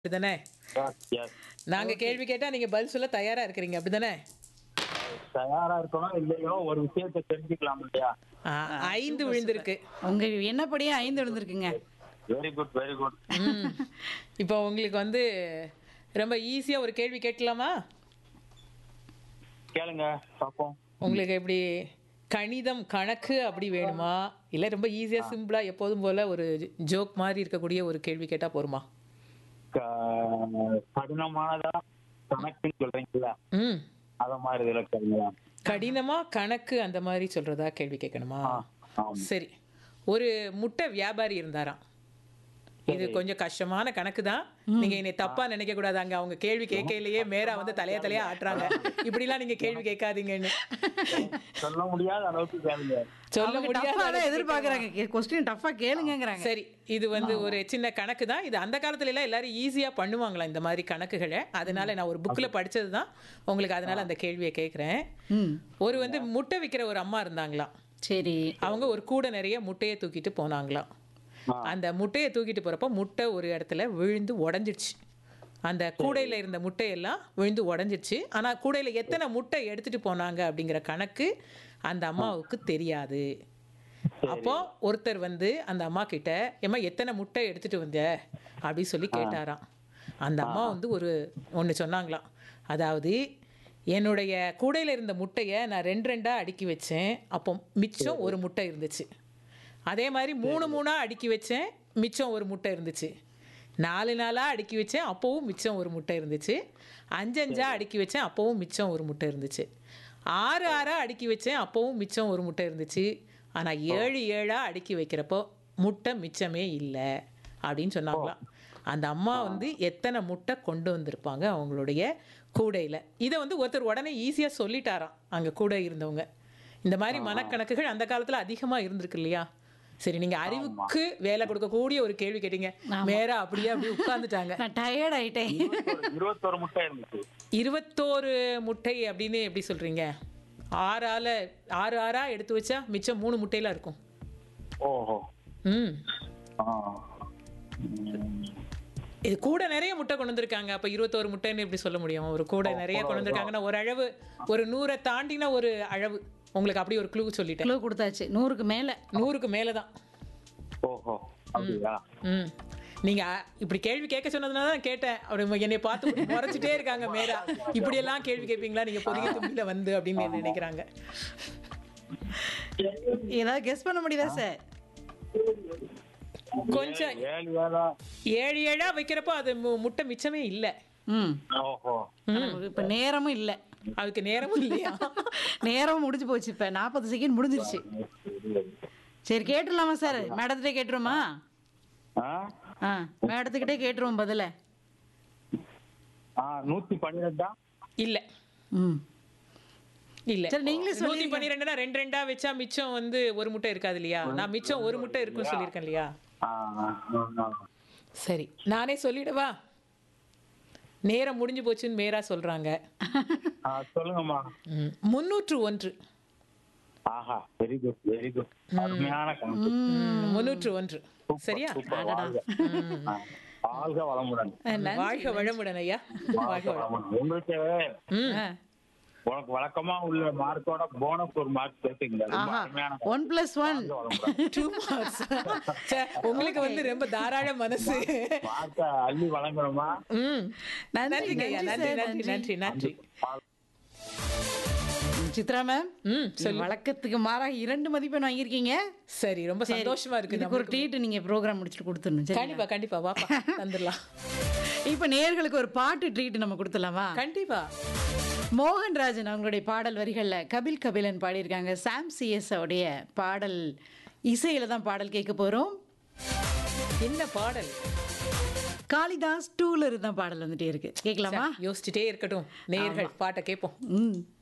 அப்படிதானே S S நாங்க கேள்வி கேட்டா நீங்க பதில் சொல்ல தயாரா இருக்கிறீங்க அப்படிதானே தயாரா இருக்கணும் இல்லையோ ஒரு விஷயத்தை தெரிஞ்சுக்கலாம் இல்லையா ஆ, ஐந்து விழுந்திருக்கு உங்க என்னப்படியே ஐந்து விழுந்திருக்குங்க வெரி குட் வெரி குட் ம். இப்போ உங்களுக்கு வந்து ரொம்ப ஈஸியா ஒரு கேள்வி கேட்கலாமா கேளுங்க பாப்போம் உங்களுக்கு எப்படி கணிதம் கணக்கு அப்படி வேணுமா இல்ல ரொம்ப ஈஸியா சிம்பிளா எப்போதும் போல ஒரு ஜோக் மாதிரி இருக்கக்கூடிய ஒரு கேள்வி கேட்டா போருமா க- கடினமானதா கணக்குன்னு சொல்றீங்களா ம் அத மாதிரி இதுல கேளுங்க கடினமா கணக்கு அந்த மாதிரி சொல்றதா கேள்வி கேட்கணுமா ஆ, ஆமா. சரி ஒரு முட்டை வியாபாரி இருந்தாராம் இது கொஞ்சம் கஷ்டமான கணக்கு தான் நீங்க என்னை தப்பா நினைக்க கூடாது அங்க அவங்க கேள்வி கேட்கலையே மேரா வந்து தலையா தலையா ஆட்டுறாங்க இப்படிலாம் நீங்க கேள்வி கேட்காதீங்கன்னு சொல்ல முடியாத அளவுக்கு கேளுங்க சொல்ல அவங்க முடியாத டஃப்பா தான் அளவுக்கு எதிர்பார்க்கறாங்க கொஸ்டின் டஃப்பா கேளுங்கங்கறாங்க சரி இது வந்து ஒரு சின்ன கணக்கு தான் இது அந்த காலத்துல எல்லாம் எல்லாரும் ஈஸியா பண்ணுவாங்களா இந்த மாதிரி கணக்குகளை அதனால நான் ஒரு புக்ல படிச்சது தான் உங்களுக்கு அதனால அந்த கேள்வியை கேட்குறேன் ம் ஒரு வந்து முட்டை விற்கிற ஒரு அம்மா இருந்தாங்களாம் சரி அவங்க ஒரு கூடை நிறைய முட்டையை தூக்கிட்டு போனாங்களாம் ஆ. அந்த முட்டையை தூக்கிட்டு போறப்ப முட்டை ஒரு இடத்துல விழுந்து உடஞ்சிடுச்சு அந்த கூடையில இருந்த முட்டையெல்லாம் விழுந்து உடஞ்சிடுச்சு ஆனா கூடையில எத்தனை முட்டை எடுத்துட்டு போனாங்க அப்படிங்கிற கணக்கு அந்த அம்மாவுக்கு தெரியாது அப்போ ஒருத்தர் வந்து அந்த அம்மா கிட்ட ஏம்மா எத்தனை முட்டை எடுத்துட்டு வந்த அப்படி சொல்லி கேட்டாராம் அந்த அம்மா வந்து ஒரு ஒன்று சொன்னாங்களாம் அதாவது என்னுடைய கூடையில் இருந்த முட்டையை நான் ரெண்டு ரெண்டா அடுக்கி வச்சேன் அப்போ மிச்சம் ஒரு முட்டை இருந்துச்சு அதே மாதிரி மூணு மூணா அடுக்கி வச்சேன் மிச்சம் ஒரு முட்டை இருந்துச்சு நாலு நாளா அடுக்கி வச்சேன் அப்போவும் மிச்சம் ஒரு முட்டை இருந்துச்சு அஞ்சஞ்சா அடுக்கி வச்சேன் அப்போவும் மிச்சம் ஒரு முட்டை இருந்துச்சு ஆறு ஆறா அடுக்கி வச்சேன் அப்போவும் மிச்சம் ஒரு முட்டை இருந்துச்சு ஆனா ஏழு ஏழா அடுக்கி வைக்கிறப்போ முட்டை மிச்சமே இல்லை அப்படின்னு சொன்னாங்களாம் அந்த அம்மா வந்து எத்தனை முட்டை கொண்டு வந்திருப்பாங்க அவங்களுடைய கூடையில இதை வந்து ஒருத்தர் உடனே ஈஸியா சொல்லிட்டாராம் அங்க கூட இருந்தவங்க இந்த மாதிரி மனக்கணக்குகள் அந்த காலத்துல அதிகமா இருந்திருக்கு இல்லையா சரி நீங்க அறிவுக்கு வேலை கொடுக்கக்கூடிய ஒரு கேள்வி கேட்டீங்க மேரா அப்படியே அப்படியே உட்கார்ந்துட்டாங்க நான் டயர்ட் ஆயிட்டேன் இருபத்தொரு- இருபத்தொரு முட்டை இருந்துச்சு இருபத்தோரு முட்டை அப்படின்னு எப்படி சொல்றீங்க ஆறால ஆறு ஆறா எடுத்து வச்சா மிச்சம் மூணு முட்டையில இருக்கும் ஓஹோ ம் ஆ. ம். இது கூட நிறைய முட்டை கொண்டு வந்திருக்காங்க அப்ப இருபத்தோரு முட்டைன்னு எப்படி சொல்ல முடியும் ஒரு கூட நிறைய கொண்டு வந்திருக்காங்கன்னா ஒரு அளவு ஒரு நூறை தாண்டின ஒரு அளவு உங்களுக்கு அப்படி ஒரு க்ளூ சொல்லிட்டேன் கிலோ கொடுத்தாச்சு நூறுக்கு மேல நூறுக்கு மேல தான் ஓஹோ அப்படியா ம் நீங்க அ, இப்படி கேள்வி கேட்க சொன்னதுனால தான் கேட்டேன் அப்படி என்னை பார்த்து முறைச்சிட்டே இருக்காங்க மேரா இப்படியெல்லாம் கேள்வி கேட்பீங்களா நீங்க பொதிகை தும்பில வந்து அப்படின்னு நினைக்கிறாங்க ஏதாவது கெஸ் பண்ண முடியுதா சார் கொஞ்சம் ஏழு ஏழா ஏழு ஏழா வைக்கிறப்போ அது மு- முட்டை மிச்சமே இல்ல ம் ஓஹோ இப்ப நேரமும் இல்ல அதுக்கு நேரமும் இல்லையா நேரமும் முடிஞ்சு போச்சு இப்ப நாற்பது செகண்ட் முடிஞ்சிருச்சு சரி கேட்டுடலாமா சார் மேடத்திட்டே கேட்டுருமா ஆ? ஆ மேடத்துக்கிட்டே கேட்டுருவோம் பதில ஆ, நூத்தி பன்னிரெண்டா இல்ல ம் இல்ல சரி, நீங்களே நூத்தி பன்னிரெண்டுனா ரெண்டு ரெண்டா வச்சா மிச்சம் வந்து ஒரு முட்டை இருக்காது இல்லையா நான் மிச்சம் ஒரு முட்டை இருக்குன்னு சொல்லியிருக்கேன் இல்லையா ஆ, ஆ, ஆ. சரி நானே சொல்லிடவா நேரம் முடிஞ்சு போச்சுன்னு மேரா சொல்றாங்க ஆ, சொல்லுங்கம்மா ம், முன்னூற்று ஒன்று ஆஹா வெரி குட் வெரி குட் அருமையான கணக்கு ம், முன்னூற்று ஒன்று சரியா சூப்பர் வாழ்க ஆ, வாழ்க வளமுடன் வாழ்க வளமுடன் ஐயா வாழ்க வளமுடன் உங்களுக்கு ஆ. உனக்கு வழக்கமா உள்ள மார்க்கோட போனஸ் ஒரு மார்க் சேர்த்தீங்க ரொம்ப ஆஹா அருமையான ஒன் பிளஸ் ஒன் வாழ்க வளமுடன் டூ மார்க்ஸ் உங்களுக்கு வந்து ரொம்ப தாராள மனசு மார்க்க அள்ளி வழங்கணுமா ம் நன்றி நன்றிங்க ஐயா நன்றி நன்றி நன்றி நன்றி சித்ரா மேம் ம் வழக்கத்துக்கு மாறாக இரண்டு மதிப்பெண் வாங்கியிருக்கீங்க சரி ரொம்ப சந்தோஷமா இருக்கு இதுக்கு ஒரு ட்ரீட் நீங்க ப்ரோக்ராம் முடிச்சுட்டு கொடுத்துடணும் சரி கண்டிப்பா கண்டிப்பா வாப்பா தந்துடலாம் இப்ப நேயர்களுக்கு ஒரு பாட்டு ட்ரீட் நம்ம கொடுத்துடலாமா கண்டிப்பா மோகன்ராஜன் அவங்களுடைய பாடல் வரிகள்ல கபில் கபிலன் பாடியிருக்காங்க சாம் சிஎஸ் உடைய பாடல் இசையில தான் பாடல் கேட்க போறோம் என்ன பாடல் காளிதாஸ் டூல இருந்து தான் பாடல் வந்துட்டே இருக்கு கேட்கலாமா யோசிச்சுட்டே இருக்கட்டும் நேயர்கள் பாட்டை கேட்போம் ம்